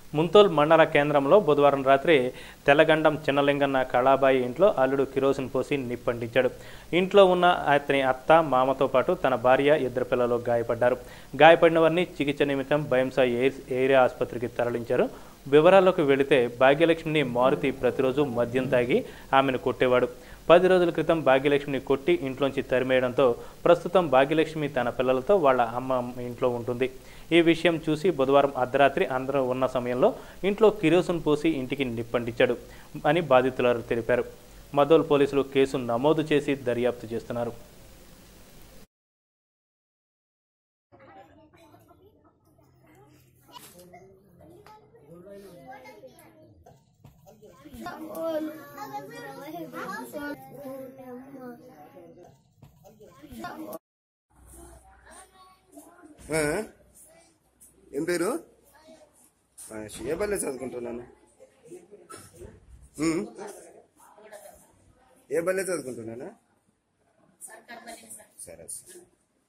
ముంతోల్ మండల కేంద్రంలో బుధవారం రాత్రి తెల్లగండం చిన్నలింగన్న కళాబాయి ఇంట్లో అల్లుడు కిరోసిన్ పోసి నిప్పంటించాడు ఇంట్లో ఉన్న అతని అత్త మామతో పాటు తన భార్య ఇద్దరు పిల్లలు గాయపడ్డారు గాయపడిన వారిని చికిత్స నిమిత్తం భయంసా ఎయిర్ ఏరియా ఆసుపత్రికి తరలించారు వివరాల్లోకి వెళితే భాగ్యలక్ష్మిని మారుతి ప్రతిరోజు మద్యం తాగి ఆమెను కొట్టేవాడు పది రోజుల క్రితం భాగ్యలక్ష్మిని కొట్టి ఇంట్లోంచి తరిమేయడంతో ప్రస్తుతం భాగ్యలక్ష్మి తన పిల్లలతో వాళ్ళ అమ్మ ఇంట్లో ఉంటుంది ఈ విషయం చూసి బుధవారం అర్ధరాత్రి అందరూ ఉన్న సమయంలో ఇంట్లో కిరోసిన్ పోసి ఇంటికి నిప్పంటించాడు అని బాధితులు తెలిపారు మదోల్ పోలీసులు కేసు నమోదు చేసి దర్యాప్తు చేస్తున్నారు ఆ? ఏం పేరు ఆ, ఏ బల్లే చదువుకుంటున్నాను ఉమ్. ఏ బల్లే చదువుకుంటున్నానా సరే సరే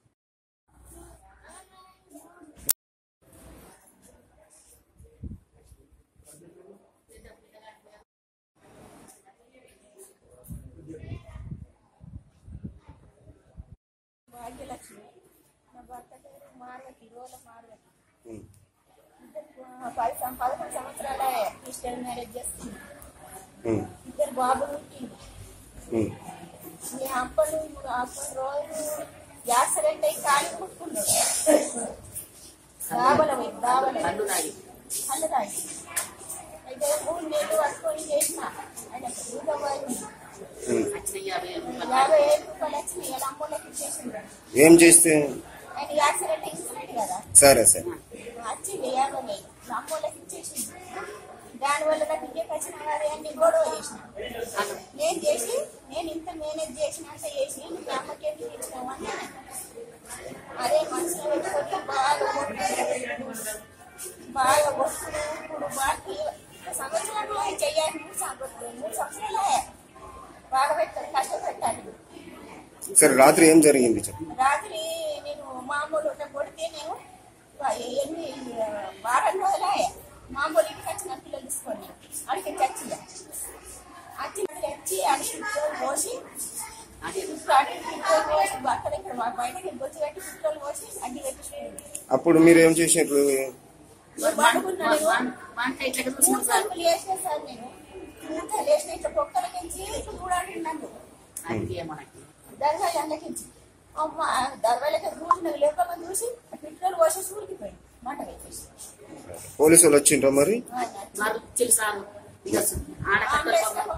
భాగ్యలక్ష్మి నా భర్త పేరు మార్వతి రోల మార్వతి ఉమ్. ఇద్దరు ఆ, పది సం- పదకొండు సంవత్సరాల క్రిస్టియన్ మ్యారేజ్ చేస్తుంది ఉమ్. ఇద్దరు బాబులు పుట్టింది ఉమ్. మీ అప్పలు అప్పటి రోజు యాక్సిడెంట్ అయి కాలి కొట్టుకున్నాడు దాబల పోయి దాబల కళ్ళు తాగి కళ్ళు తాగి అయితే మూడు నీళ్ళు పట్టుకొని చేసిన ఆయన ఇంకా పోయింది ఉమ్. యాభై ఏడు రూపాయలు వచ్చినాయి ఇలా అమ్మోళ్ళకి ఇచ్చేసిండ్రు ఏం చేస్తే ఆయన యాక్సిడెంట్ అయింది కదా సరే సరే వచ్చి వేయాలని అమ్మోళ్ళకి ఇచ్చేసింది దానివల్ల నాకు ఇంకే వచ్చిన వారి అన్ని గొడవ చేసిన నేను చేసి నేను ఇంత మేనేజ్ చేసినంత చేసి మీ అమ్మకి ఎందుకు ఇచ్చినావు అని నేను అన్నా. అదే మనసులో పెట్టుకొని బాగా కొట్టుడు బాగా కొట్టుడు ఇప్పుడు బాగా సంవత్సరంలో చెయ్యాలి మూడు సంవత్సరాలు మూడు సంవత్సరాలే బాగా పెట్టాలి కష్టపెట్టాలి సరే రాత్రి ఏం జరిగింది చెప్పు రాత్రి నేను మామూలు ఉంటే కొడితే నేను ఎన్ని వారం రోజులే మామూలు ఇంటికి వచ్చిన పిల్లలు తీసుకొని అడిగి చచ్చింది వచ్చి తెచ్చి అడిగి పిల్లలు పోసి ఇప్పుడు అడిగి పిల్లలు పోసి అక్కడ ఇక్కడ మా బయటకి బొచ్చి పెట్టి పిల్లలు పోసి అడ్డి పెట్టి అప్పుడు మీరు ఏం చేసినట్లు మూడు లేసిన సార్ నేను మూడు లేసిన ఇట్లా పొక్కల నుంచి ఇట్లా చూడండి నన్ను దర్గా ఎండకించి అమ్మ దర్వాలకి చూసిన లేకపోతే చూసి పిల్లలు పోసి సూరికి పోయి మంట పెట్టేసి పోలీసు వాళ్ళు వచ్చిండ్రా మరి ఆంబులెన్స్